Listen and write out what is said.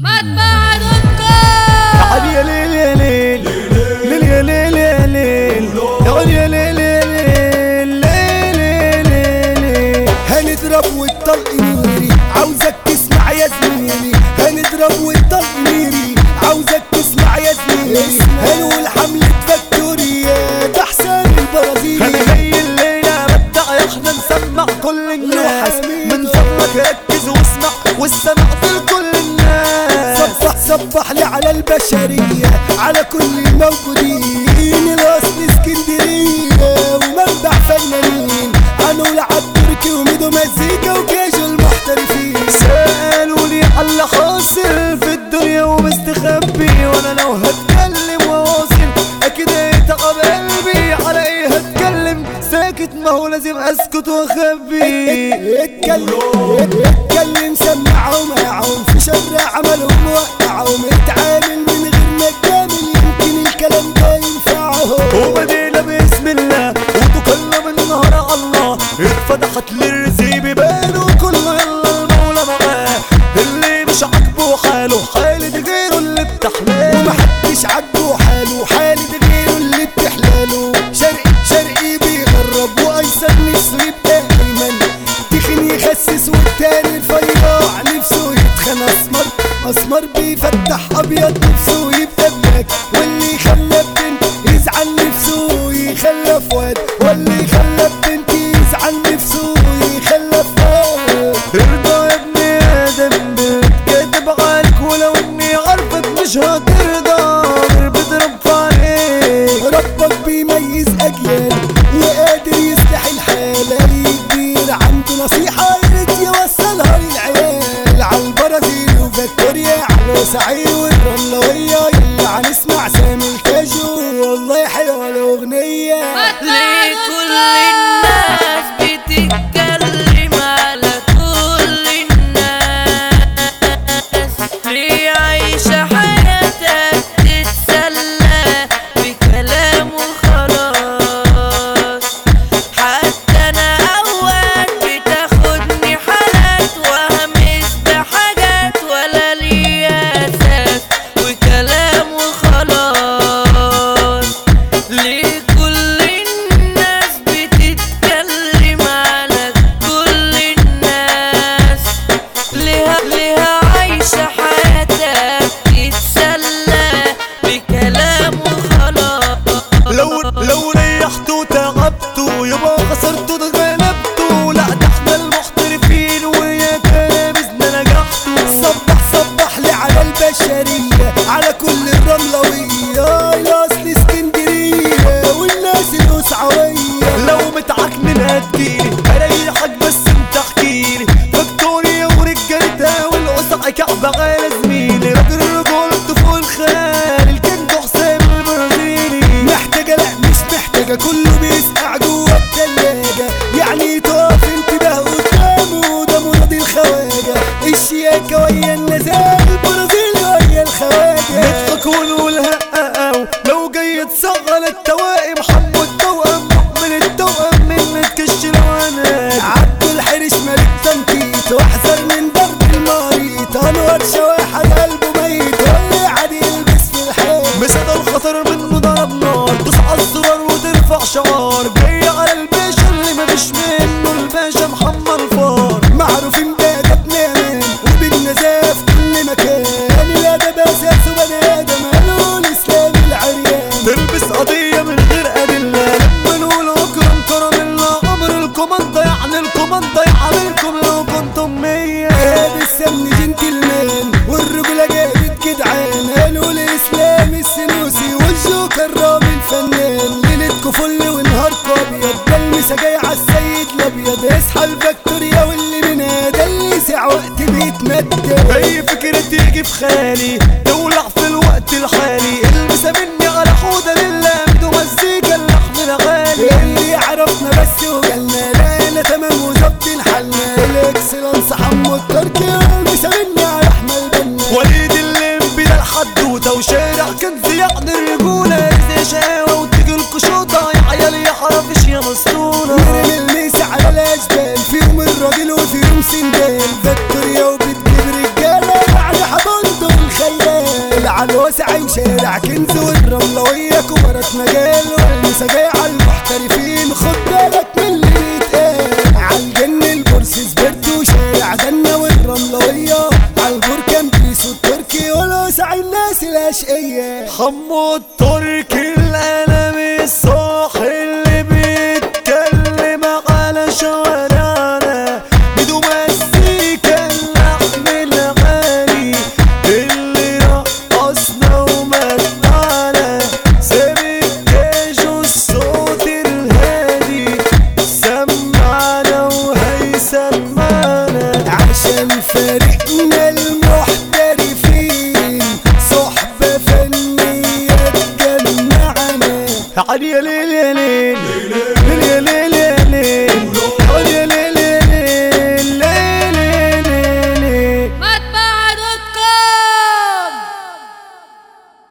مطبعة دوت تعال يا ليل يا ليل ليل يا ليل يا ليل تعال يا ليل يا ليل ليل ليل ليل هنضرب والطلق نيري عاوزك تسمع يا زميلي هنضرب والطلق نيري عاوزك تسمع يا زميلي هنقول حملة فاكتوريا احسن البرازيلي انا جاي الليلة بدع احنا نسمع كل الناس من فضلك ركز واسمع والسمع لكل الناس صبح صبح لي على البشرية على كل الموجودين الأصل اسكندرية ومنبع فنانين هنقول عالتركي وميدو مزيكا وكاجو المحترفين سألوا لي على اللي حاصل في الدنيا ومستخبي وانا لو هتكلم واواصل اكيد هيتعب قلبي على ايه هتكلم ساكت ما هو لازم اسكت واخبي اتكلم اتكلم سمعهم معهم في شر عملهم وقعهم اتعامل من غير ما تجامل يمكن الكلام ده ينفعهم وبدينا باسم الله وتكلم النهار على الله اتفتحت للرزق بيبان وكله يلا المولى معاه اللي مش عاجبه حاله حالة غيره اللي بتحلاه ومحدش عاجبه حاله حالة غيره اللي بتحلاله شرقي شرقي بيغرب وايسر نفسه يبقى ايمن تخن يخسس والتاني رفيع نفسه يتخن اسمر اسمر بيفتح ابيض نفسه يبقى بلاك واللي خلى بنت يزعل نفسه يخلف واد واللي خلى بنت يزعل نفسه يخلف واد ارضى يا ابن ادم بتكذب عليك ولو اني عارفك مش هترضى بضرب عليك ربك بيميز اجيال وقادر يصلح الحال اي كبير عنده نصيحه يا ريت يوصلها للعيال على البرازيل وفيكتوريا على سعيد والرملويه يلا هنسمع سامي الكاجو والله حلوه الاغنيه لكل الناس بتتكلم على كل الناس ليه عايشة حياتك تتسلى بكلام وخلاص حتى انا اوقات بتاخدني حالات وهمس بحاجات ولا ليا اساس وكلام وخلاص ليه كل الناس بتتكلم على كل الناس ليها ليها عايشة حياتك تتسلى بكلام وخلاص لو لو ريحت وتعبت يبقى خسرت اتغلبت لا ده احنا المحترفين ويا كلامنا نجحت صبح صبح لي على البشريه على كل الرملويه الاصل اسكندريه والناس الاسعويه لو متعكنن هتجيلي اريحك بس انت احكيلي فيكتوريا ورجالتها والقصع كعبة على زميلي راجل الرجولة فوق الخيال الكنج حسام البرازيلي محتاجة لا مش محتاجة كله بيسقع جوه التلاجة يعني تقف انتباه قدامه ده مرضي الخواجة الشياكة ويا النزال البرازيل ويا الخواجة نضحك ونقول هقاو لو جاي تصغر التوائم حمو التوأم من التوأم من تكش العناد عبد الحرش ملك تنطيط واحذر من ضرب المريض انور شواحد قلبه ميت واللي عادي يلبس في الحيط مسد الخطر منه ضرب نار تصحى الزرار وترفع شعار جاي على الباشا اللي مفيش منه الباشا محمد الفار معروفين بأدبنا مان وبالنزاف كل مكان الأدب أساسه بني آدم قالوا الإسلام العريان تلبس قضية من غير أدلة لما نقول أكرم كرم الله أمر الكوماندا يعني الكوماندا يعاملكم لو كنتم مية هذا السمن جنتلمان والرجولة جابت جدعان قالوا الإسلام السنوسي والجوكر رامي الفنان ليلتكوا فل ونهاركوا أبيض ده المسا جاي عالسيد الأبيض اصحى الفاكتوريا واللي منها ده اللي ساع وقت بيتمدد أي فكرة تيجي في خيالي تولع في الوقت الحالي المسا مني على حودة لله ومزيكا اللحن الغالي اللي يعرفنا بس وجالنا لقينا تمام وظبطين حالنا الاكسلانس حمو التركي والمسا مني على احمد بنا وليد الليمبي ده الحدوتة وشارع كنز يعني الرجولة زي شقاوة وتيجي القشوطة يا عيال يا حرافش يا مسطولة نرمي الميس على الاشبال فيهم الراجل وفيهم سندال فاكتوريا وبتجيب رجاله بعد حضنته شارع كنز والرملوية كبرت مجال والنسا جاي على المحترفين خد بالك من اللي بيتقال عالجن البورس سبرتو شارع جنة والرملوية عالبركان بيسو التركي ولو سعي الناس الاشقية حمو التركي